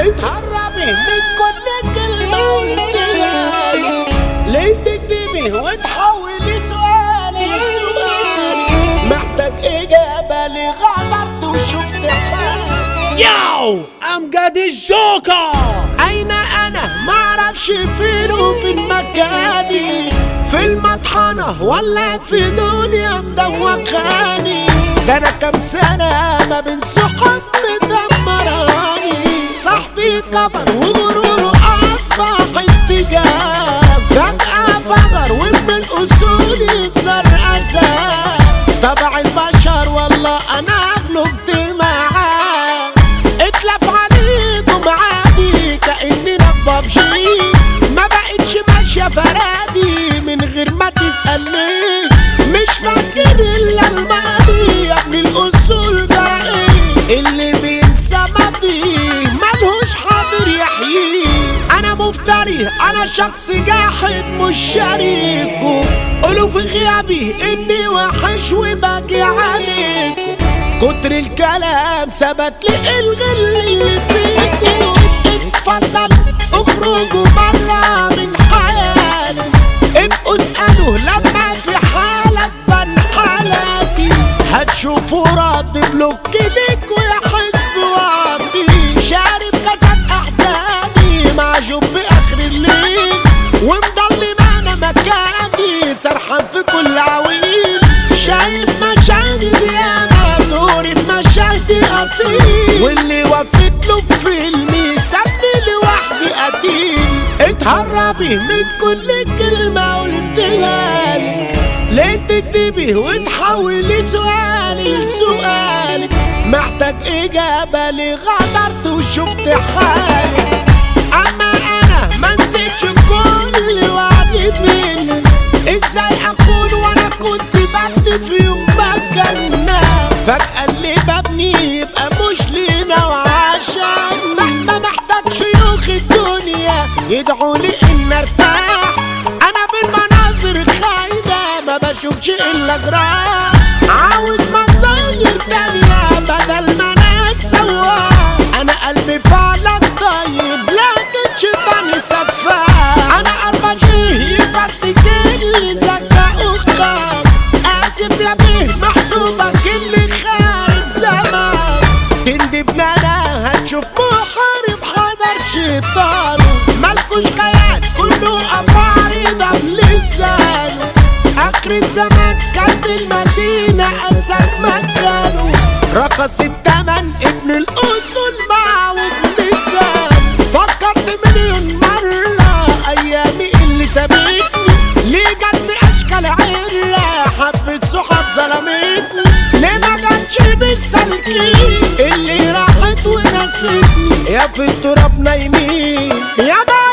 اتهربي من كل كلمة قلتها لي ليه تكتبي وتحولي سؤالي لسؤالي محتاج إجابة ليه غدرت وشفت حالي ياو امجد الجوكر أين أنا معرفش فين وفين مكاني في المطحنة ولا في دنيا مدوخاني ده أنا كام سنة ما بين صحاب مدمراني صاحبي كبر وغروره أصبح اتجاه فجأة فجر ومن الأصول يصير أساس طبع البشر والله أنا غلبت معاه اتلف عليكم عادي كأننا ببجي ما بقتش ماشية فرادي من غير ما تسألني مش فاكر إلا الماضي يا ابن الأصول ده إيه اللي بينسى ماضي ملهوش حاضر يحييه أنا مفتري أنا شخص جاحد مش شريكه قولوا في غيابي إني وحش وباجي عليكم كتر الكلام ثبت لي الغل اللي فيكم اتفضل اخرجوا برا من حياتي ابقوا اسألوا لما في حالة بن حالاتي هتشوفوا رد بلوك ليكوا يا حزب وعدي شارب كاسات احزاني معجوب باخر الليل ومضل معنا مكاني سرحان في كل عويل شايف مشاهدي ياما نوري في مشاهدي اصيل واللي وفيت له في فيلمي سابني لوحدي قتيل اتهربي من كل كلمة قلتها لك ليه تكتبي وتحولي سؤالي لسؤالك محتاج إجابة ليه غدرت وشفت حالك أما أنا ما نسيتش كل وعد مني ازاي اكون وانا كنت ببني في يوم بجنة فجأة اللي ببني يبقى مش لينا وعشان ما محتاج شيوخ الدنيا يدعوا لي ان ارتاح انا بالمناظر الخايبة ما بشوفش الا جراح عاوز مصاير تانية بدل ما انا سواح انا قلبي فعلا طيب لكن شيطاني سفاح انا اربجيه يفرتك اللي زكى اختك اسف يا بيه محسوبك اللي خارب زمان تندب انا هتشوف محارب حضر شيطان مالكوش خيال كله أبعرض بلسانه اخر الزمان كانت المدينة انسان مكانه رقص التمن ابن الاصول معه بميزان فكرت مليون مرة ايامي اللي سابتني ليه جاتني اشكال عرة حبة صحاب ظلمتني ليه ما جاتش بالسلكين اللي راحت ونسيتني يا في التراب نايمين يا ما